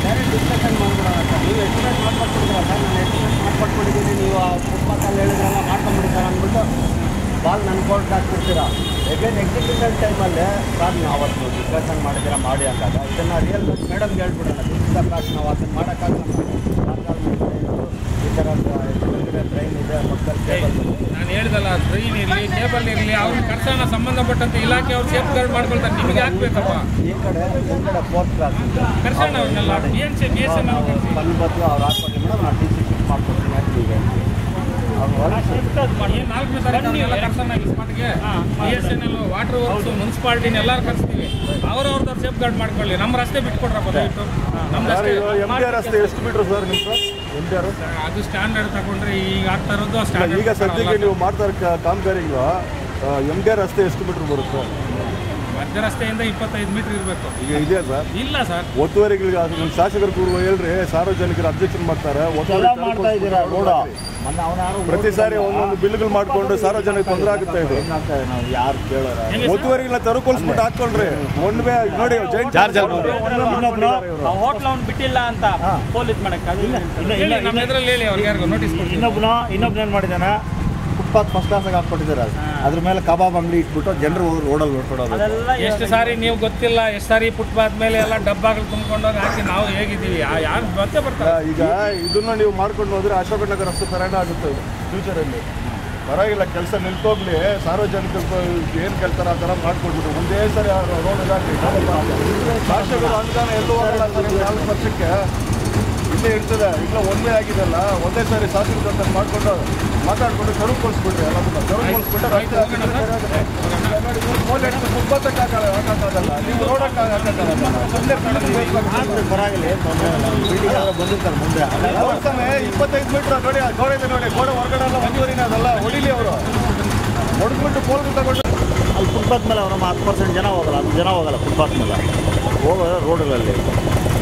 direct discussion ಮಾಡ್ಬಿಡೋಣ sir ನೀವು expect ಮಾಡ್ಕೊಟ್ಬಿಟ್ಟಿದ್ದೀರಾ ಸರ್ ನಾನು ಎಕ್ಸ್ಪೆಕ್ಟ್ ಮಾಡ್ಕೊಟ್ಬಿಟ್ಟಿದ್ದೀನಿ ನೀವು ಆ ಫುಟ್ಪಾತಲ್ಲಿ ಹೇಳಿದ್ರಲ್ಲ ಮಾಡ್ಕೊಂಬಿಡಿ ಸರ್ ಅಂದ್ಬಿಟ್ಟು ಬಾಲ್ ನನ್ನ ಕೋರ್ಟ್ ಹಾಕ್ಬಿಡ್ತೀರಾ ಎಗೇನ್ ಎಕ್ಸಿಕ್ಯೂಷನ್ ಟೈಮಲ್ಲಿ ಸರ್ ನೀವು ಅವತ್ತು ಡಿಸ್ಕಷನ್ ಮಾಡಿದ್ದೀರಾ ಮಾಡಿ ಅಂದಾಗ ಇದನ್ನು ರಿಯಲ್ ಮೇಡಮ್ಗೆ ಹೇಳ್ಬಿಡೋಣ ದಿವಸ ಕಾಸು ನಾವು ಅದನ್ನು ಮಾಡೋಕ್ಕಾಗಲ್ಲ ಈ ಥರ ಟ್ರೈನ್ ಇದೆ ಪಕ್ಕದಲ್ಲಿ ಟೇಬಲ್ ನಾನು ಹೇಳ್ದಲ್ಲ ಟ್ರೈನ್ ಇರಲಿ ಟೇಬಲ್ ಇರಲಿ ಅವ್ರ ಕರ್ಸೋಣ ಸಂಬಂಧಪಟ್ಟಂತೆ ಇಲಾಖೆ ಅವ್ರು ಸೇಫ್ ಗಾರ್ಡ್ ಮಾಡ್ಕೊಳ್ತಾರೆ ನಿಮಗೆ ಹಾಕ್ಬೇಕಪ್ಪ ಈ ಕಡೆ ಈ ಕಡೆ ಫೋರ್ತ್ ಕ್ಲಾಸ್ ಕರ್ಸೋಣ ಅವ್ರನ್ನೆಲ್ಲ B N C B S N ಬಂದು ಬದಲು ಅವ್ರು ಹಾಕ್ಕೊಡಿ ಮೇಡಮ್ ನಾನು ಟಿ ಸಿ ಫಿಕ್ಸ್ ಮಾಡ್ಕೊಡ್ತೀನಿ ಅಂತ ಈಗ ಅವ್ರು ಒಳಗೆ ಏನು ನಾಲ್ಕನೇ ತಾರೀಕು ಅವ್ರನ್ನೆಲ್ಲ ಕರ್ಸೋಣ ಈ ಸ್ಪಾಟ್ಗೆ B S N L water works ಮುನ್ಸಿಪಾಲ್ಟಿನ ಎಲ್ಲರೂ ಕರ್ಸ್ತೀವಿ ಅವ್ರವ್ರದ್ದು ಸೇಫ್ ಗಾರ್ಡ್ ಮಾಡ್ಕೊಳ್ಳಿ ನಮ್ಮ ರಸ್ತೆ ಬಿಟ್ಕೊಡ್ರಪ್ಪ ದಯವಿಟ್ಟು ನಮ್ದು ಸರ್ ಅಷ್ಟೇ ಇದು ಎಮ್ ಟಿ ಆರ್ ರಸ್ತೆ ಎಷ್ಟು ಮೀಟ್ರ್ ಸರ್ ನಿಮ್ಮ ಎಮ್ ಟಿ ಆರ್ ಅದು ಸ್ಟ್ಯಾಂಡರ್ಡ್ ತಗೊಂಡ್ರೆ ಈಗ ಆಗ್ತಾ ಇರೋದು ಈಗ ಸ್ಟ್ಯಾಂಡರ್ಡ್ ಸದ್ಯಕ್ಕೆ ನೀವು ಮಾಡ್ತಾ ಇರೋ ಕಾಮಗಾರಿಗ ಎಮ್ ಟಿ ಆರ್ ರಸ್ತೆ ಎಷ್ಟು ಮೀಟ್ರ್ ಬರುತ್ತೆ ಮಧ್ಯ ರಸ್ತೆಯಿಂದ ಇಪ್ಪತ್ತೈದು ಮೀಟರ್ ಇರಬೇಕು ಈಗ ಇದೆಯಾ ಸರ್ ಇಲ್ಲ ಸರ್ ಒತ್ತುವರಿಗಳಿಗೆ ಅದು ನಿಮ್ಮ ಶಾಸಕರ ಪೂರ್ವ ಹೇಳ್ರಿ ಸಾರ್ವಜನಿಕರು ಅಬ್ಜೆಕ್ಷನ್ ಮಾಡ್ತಾರೆ ಒತ್ತುವರಿ ಎಲ್ಲ ಮಾಡ್ತಾ ಇದ್ದೀರಾ ರೋಡ ಮೊನ್ನೆ ಅವನ ಯಾರು ಪ್ರತಿ ಸಾರಿ ಒಂದೊಂದು ಬಿಲ್ಗಳು ಮಾಡ್ಕೊಂಡು ಸಾರ್ವಜನಿಕ ತೊಂದರೆ ಆಗುತ್ತೆ ಇದು ಏನಾಗ್ತಾ ಇದೆ ನಾವು ಯಾರು ಕೇಳೋರ ಒತ್ತುವರಿಗಳನ್ನ ತರುಕೊಳ್ಸ್ಬಿಟ್ಟು ಹಾಕೊಳ್ರಿ ಒನ್ ವೇ ನೋಡಿ ಜೈನ್ ಚಾರ್ಜ್ ಇನ್ನೊಬ್ರು ಹೋಟ್ಲ್ ಅವ್ನು ಬಿಟ್ಟಿಲ್ಲ ಅಂತ ಪೊಲೀಸ್ ಮಾಡಕ್ಕೆ ಇಲ್ಲ ಇಲ್ಲ ಹೇಳಿ ಇಲ್ಲ ನಮ್ಮ ಎದುರಲ್ಲಿ ಹೇಳಿ ಅವ್ರಿಗೆ ಯಾರಿಗೂ ನೋಟಿಸ್ ಕೊಡ್ತೀವಿ ಇನ್ನೊಬ್ನ ಇನ್ನೊಬ್ನ ಏನು ಮಾಡಿದಾನೆ ಫುಟ್ಪಾತ್ ಫಸ್ಟ್ ಕ್ಲಾಸಾಗಿ ಹಾಕ್ಕೊಟ್ಟಿದ್ದಾರೆ ಅದ್ರ ಮೇಲೆ ಕಬಾಬ್ ಅಂಗಡಿ ಇಟ್ಬಿಟ್ಟು ಜನರು ರೋಡಲ್ಲಿ ನೋಡ್ಕೊಡೋದು ಅದೆಲ್ಲ ಎಷ್ಟು ಸಾರಿ ನೀವು ಗೊತ್ತಿಲ್ಲ ಎಷ್ಟು ಸಾರಿ ಫುಟ್ಪಾತ್ ಮೇಲೆ ಎಲ್ಲ ಡಬ್ಬಗಳು ತುಂಬ್ಕೊಂಡೋಗಿ ಹಾಕಿ ನಾವು ಹೇಗಿದ್ದೀವಿ ಯಾ- ಯಾರು ಮತ್ತೆ ಬರ್ತಾರೆ ಈಗ ಇದನ್ನ ನೀವು ಮಾಡ್ಕೊಂಡು ಹೋದ್ರೆ ಅಶೋಕನಗರ ರಸ್ತೆ ಥರನೇ ಆಗುತ್ತೆ ಇದು ಫ್ಯೂಚರಲ್ಲಿ ಪರವಾಗಿಲ್ಲ ಕೆಲಸ ನಿಲ್ತೋಗ್ಲಿ ಸಾರ್ವಜನಿಕರು ಏನು ಕೇಳ್ತಾರೆ ಆ ಥರ ಮಾಡ್ಕೊಡ್ಬಿಟ್ಟು ಒಂದೇ ಸರಿ ರೋಡ್ ಇದಾಗಲಿ ಶಾಸಕರು ಅನುದಾನ ಎಲ್ಲೂ ಹೋಗಲ್ಲ ಸರ್ ಇನ್ನು ನಾಲ್ಕು ವರ್ಷಕ್ಕೆ ಇಲ್ಲೇ ಇರ್ತದೆ ಈಗ ಒಂದೇ ಆಗಿದೆಲ್ಲ ಒಂದೇ ಸಾರಿ ಶಾಸಕರು ಅಂತ ಮಾಡ್ಕೊಂಡು ಮಾತಾಡ್ಕೊಂಡು ಕರು ಕೊಡಿಸ್ಬಿಟ್ರಿ ಎಲ್ಲದನ್ನ ಕರು ಕೊಡಿಸ್ಬಿಟ್ಟು ರಸ್ತೆ ಹಾಕಿದ್ರೆ ಫೋನ್ ಹಿಡಿದು ಫುಟ್ಪಾತಕ್ಕೆ ಹಾಕಲ್ಲ ಹಾಕೋಕ್ಕಾಗಲ್ಲ ನೀವು ರೋಡಕ್ಕೆ ಹಾಕೋಕ್ಕಾಗಲ್ಲ ಸುಮ್ಮನೆ ಪರವಾಗಿಲ್ಲ ತೊಂದರೆ ಇಲ್ಲ ಬಿಲ್ಡಿಂಗ್ ಬಂದಿರ್ತಾರೆ ಮುಂದೆ ಅದೆಲ್ಲ ನೋಡ್ತಾನೆ ಇಪ್ಪತ್ತೈದು ಮೀಟರ್ ನೋಡಿ ಆ ಗೋಡೆ ಇದೆ ನೋಡಿ ಗೋಡೆ ಹೊರಗಡೆ ಎಲ್ಲ ಒಂದೂವರಿನ ಅದಲ್ಲ ಹೊಡಿಲಿ ಅವರು ಹೊಡೆದ್ಬಿಟ್ಟು ಪೋಲ್ಗಳು ತಗೊಂಡು ಅಲ್ಲಿ ಫುಟ್ಪಾತ್ ಮೇಲೆ ಅವ್ರಮ್ಮ ಹತ್ತು ಪರ್ಸೆಂಟ್ ಜನ ಹೋಗಲ್ಲ ಹತ್ತು ಜನ ಹೋಗಲ್ಲ ಫುಟ್ಪಾತ್ ಮೇಲೆ ಹೋಗೋದು ರೋಡ್ಗಳಲ್ಲಿ